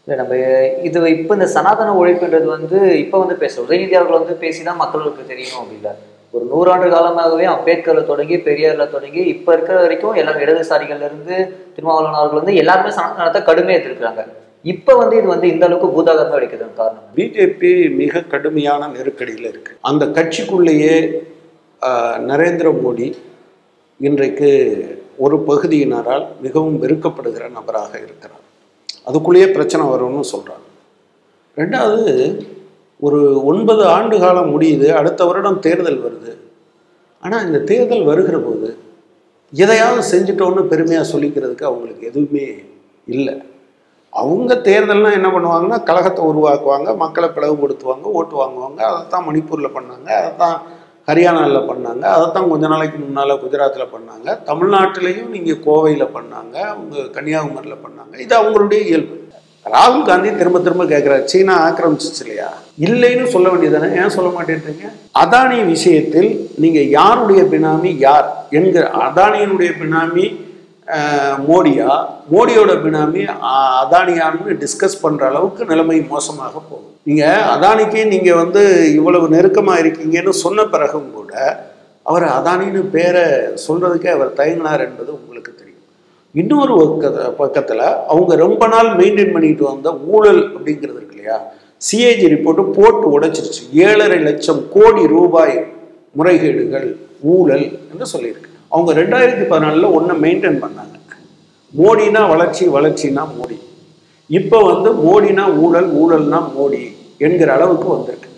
இல்லை நம்ம இது இப்போ இந்த சனாதன ஒழிப்புன்றது வந்து இப்போ வந்து பேசுகிறோம் உதயநிதி அவர்கள் வந்து பேசி தான் மக்களுக்கு தெரியணும் அப்படில்ல ஒரு நூறாண்டு காலமாகவே அம்பேத்கர்ல தொடங்கி பெரியார்ல தொடங்கி இப்போ இருக்கிற வரைக்கும் எல்லாம் இடதுசாரிகள்ல இருந்து திருமாவளவன் அவர்கள் வந்து எல்லாருமே சனாதனத்தை கடுமையாக எதிர்க்கிறாங்க இப்போ வந்து இது வந்து இந்த அளவுக்கு பூதாகரமாக வெடிக்கிறதுக்கு காரணம் பிஜேபி மிக கடுமையான நெருக்கடியில் இருக்கு அந்த கட்சிக்குள்ளேயே ஆஹ், நரேந்திர மோடி இன்றைக்கு ஒரு பகுதியினரால் மிகவும் வெறுக்கப்படுகிற நபராக இருக்கிறார் அதுக்குள்ளேயே பிரச்சனை வரும்னு சொல்றாங்க ரெண்டாவது ஒரு ஒன்பது ஆண்டு காலம் முடியுது அடுத்த வருடம் தேர்தல் வருது ஆனால் இந்த தேர்தல் வருகிற போது எதையாவது செஞ்சுட்டோன்னு பெருமையாக சொல்லிக்கிறதுக்கு அவங்களுக்கு எதுவுமே இல்லை அவங்க தேர்தல்னா என்ன பண்ணுவாங்கன்னா கழகத்தை உருவாக்குவாங்க மக்களை பிளவுபடுத்துவாங்க ஓட்டு வாங்குவாங்க அதைத்தான் மணிப்பூரில் பண்ணாங்க அதைத்தான் ஹரியானாவில் பண்ணாங்க அதைத்தான் கொஞ்ச நாளைக்கு முன்னால் குஜராத்தில் பண்ணாங்க தமிழ்நாட்டிலையும் நீங்கள் கோவையில் பண்ணாங்க அவங்க கன்னியாகுமரியில் பண்ணாங்க இது அவங்களுடைய இயல்பு ராகுல் காந்தி திரும்ப திரும்ப கேட்குறாரு சீனா ஆக்கிரமிச்சிச்சு இல்லையா இல்லைன்னு சொல்ல வேண்டியதானே ஏன் சொல்ல மாட்டேன்றீங்க அதானி விஷயத்தில் நீங்கள் யாருடைய பினாமி யார் என்கிற அதானியினுடைய பினாமி அஹ், மோடியா மோடியோட பினாமி அ- அதானியான்னு டிஸ்கஸ் பண்ணுற அளவுக்கு நிலைமை மோசமாக போகும் நீங்கள் அதானிக்கு நீங்கள் வந்து இவ்வளவு நெருக்கமாக இருக்கீங்கன்னு சொன்ன பிறகும் கூட அவர் அதானின்னு பேரை சொல்கிறதுக்கே அவர் தயங்கினார் என்பது உங்களுக்கு தெரியும் இன்னொரு பக்க பக்கத்தில் அவங்க ரொம்ப நாள் மெயின்டைன் பண்ணிட்டு வந்த ஊழல் அப்படிங்கிறது இருக்கு இல்லையா சிஏஜி ரிப்போர்ட்டு போட்டு உடைச்சிருச்சு ஏழரை லட்சம் கோடி ரூபாய் முறைகேடுகள் ஊழல் என்று சொல்லியிருக்கு அவங்க ரெண்டாயிரத்தி பதினாலில் ஒன்றை மெயின்டைன் பண்ணாங்க மோடினா வளர்ச்சி வளர்ச்சினா மோடி இப்போ வந்து மோடினா ஊழல் ஊழல்னா மோடி என்கிற அளவுக்கு வந்திருக்கு